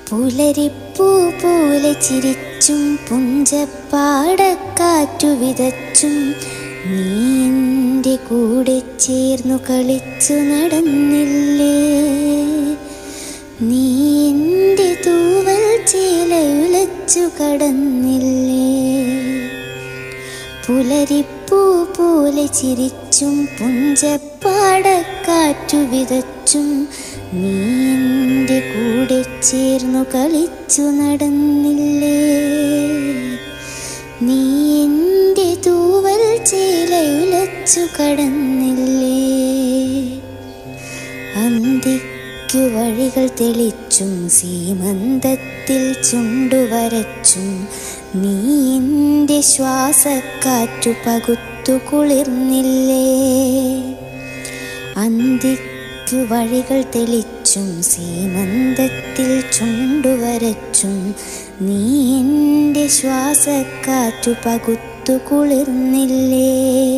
പുലരിപ്പൂ പോലെ ചിരിച്ചും പുഞ്ചപ്പാടക്കാറ്റു വിതച്ചും നീ എൻ്റെ കൂടെ ചേർന്നു കളിച്ചു നടന്നില്ലേ നീ എൻ്റെ തൂവൽ ചേലയുലച്ചു കടന്നില്ലേ പുലരിപ്പൂ പോലെ ചിരിച്ചും പുഞ്ചപ്പാടക്കാറ്റു വിതച്ചും നീ എൻ്റെ കൂടെ ചേർന്നു കളിച്ചു നടന്നില്ലേ നീ എൻ്റെ തൂവൽ ചേലയുലച്ചു കടന്നില്ലേ അന്തിക്കു വഴികൾ തെളിച്ചും സീമന്തത്തിൽ ചുണ്ടുവരച്ചും നീ എൻ്റെ ശ്വാസക്കാറ്റു പകുത്തു കുളിർന്നില്ലേ അന്തിക്കു വഴികൾ തെളിച്ചും സീമന്തത്തിൽ ചുണ്ടുവരച്ചും നീ എൻ്റെ ശ്വാസക്കാറ്റു പകുത്തു കുളിർന്നില്ലേ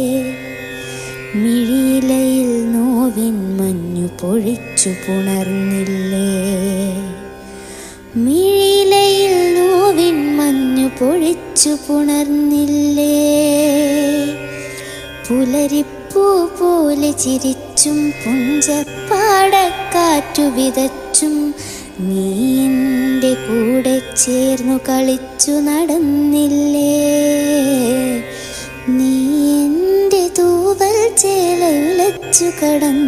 മിഴിയിലയിൽ നോവിൻ മഞ്ഞു പൊഴിച്ചു പുണർന്നില്ലേ മിഴിയിലയിൽ നോവിൻ മഞ്ഞു പൊഴിച്ചു പുണർന്നില്ലേ പുലരിപ്പൂ പോലെ ചിരിച്ചും പുഞ്ചപ്പാടക്കാറ്റു വിതച്ചും നീ എൻ്റെ കൂടെ ചേർന്നു കളിച്ചു നടന്നില്ലേ നീ എൻ്റെ തൂവൽ ചേലയുലച്ചു കടന്നില്ലേ